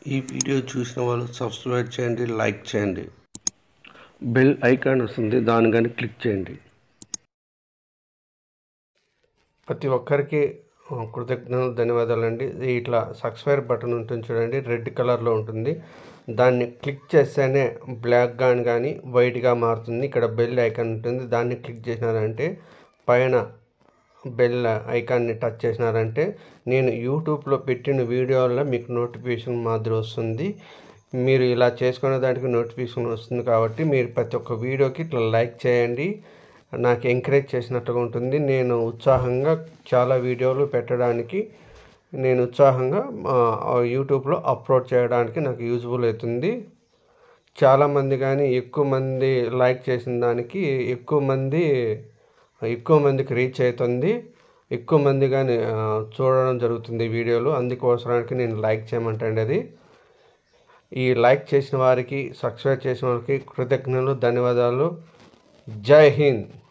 ఈ వీడియో చూసిన వాళ్ళు సబ్స్క్రైబ్ చేయండి లైక్ చేయండి బెల్ ఐకాన్ వస్తుంది దాని కానీ క్లిక్ చేయండి ప్రతి ఒక్కరికి ఆ, కృతజ్ఞతలు ధన్యవాదాలండి ఇది ఇట్లా సబ్స్క్రైబ్ బటన్ ఉంటుంది చూడండి రెడ్ కలర్లో ఉంటుంది దాన్ని క్లిక్ చేస్తేనే బ్లాక్ కానీ కానీ వైట్గా మారుతుంది ఇక్కడ బెల్ ఐకాన్ ఉంటుంది దాన్ని క్లిక్ చేసినారంటే పైన బెల్ ఐకాన్ని టచ్ చేసినారంటే నేను యూట్యూబ్లో పెట్టిన వీడియోల్లో మీకు నోటిఫికేషన్ మాదిరి వస్తుంది మీరు ఇలా చేసుకునే దానికి నోటిఫికేషన్ వస్తుంది కాబట్టి మీరు ప్రతి ఒక్క వీడియోకి ఇట్లా లైక్ చేయండి నాకు ఎంకరేజ్ చేసినట్టుగా ఉంటుంది నేను ఉత్సాహంగా చాలా వీడియోలు పెట్టడానికి నేను ఉత్సాహంగా ఆ, యూట్యూబ్లో అప్లోడ్ చేయడానికి నాకు యూజ్ఫుల్ అవుతుంది చాలామంది కానీ ఎక్కువ మంది లైక్ చేసిన దానికి ఎక్కువ మంది ఎక్కువ మందికి రీచ్ అవుతుంది ఎక్కువ మంది కానీ ఆ, చూడడం జరుగుతుంది ఈ వీడియోలు అందుకోసడానికి నేను లైక్ చేయమంటండి అది ఈ లైక్ చేసిన వారికి సబ్స్క్రైబ్ చేసిన వారికి కృతజ్ఞతలు ధన్యవాదాలు జై హింద్